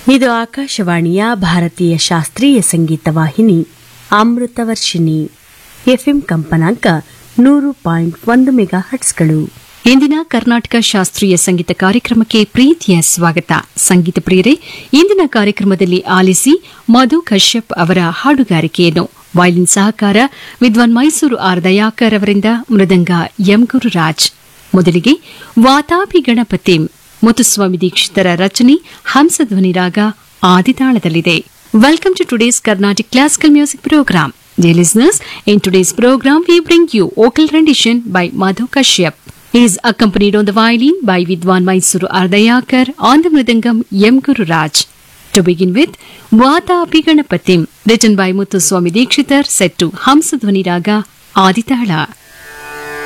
ಇದು ಆಕಾಶವಾಣಿಯ ಭಾರತೀಯ ಶಾಸ್ತ್ರೀಯ ಸಂಗೀತ ವಾಹಿನಿ ಅಮೃತವರ್ಷಿಣಿ ಎಫ್ಎಂ ಕಂಪನಾಂಕ ನೂರು ಪಾಯಿಂಟ್ ಒಂದು ಮೆಗಾ ಹಟ್ಸ್ಗಳು ಇಂದಿನ ಕರ್ನಾಟಕ ಶಾಸ್ತ್ರೀಯ ಸಂಗೀತ ಕಾರ್ಯಕ್ರಮಕ್ಕೆ ಪ್ರೀತಿಯ ಸ್ವಾಗತ ಸಂಗೀತ ಪ್ರಿಯರೇ ಇಂದಿನ ಕಾರ್ಯಕ್ರಮದಲ್ಲಿ ಆಲಿಸಿ ಮಧು ಕಶ್ಯಪ್ ಅವರ ಹಾಡುಗಾರಿಕೆಯನ್ನು ವಯಲಿನ್ ಸಹಕಾರ ವಿದ್ವಾನ್ ಮೈಸೂರು ಆರ್ ದಯಾಕರ್ ಅವರಿಂದ ಮೃದಂಗ ಎಂ ಗುರುರಾಜ್ ಮೊದಲಿಗೆ ವಾತಾಪಿ ಗಣಪತಿ ಮುತ್ತುಸ್ವಾಮಿ ದೀಕ್ಷಿತರ ರಚನೆ ಹಂಸಧ್ವನಿ ರಾಗ ಆದಿತಾಳದಲ್ಲಿದೆ welcome to today's Carnatic classical music programme Dear listeners, in today's program we bring you vocal rendition by Madhu Kashyap. He is accompanied on the violin by Vidwan Mysuru Ardayakar on the mridangam M. Guru Raj. To begin with, Vata Api Ganapatim, written by Muthuswami Dikshitar, set to Hamsadhvani Raga Aditala.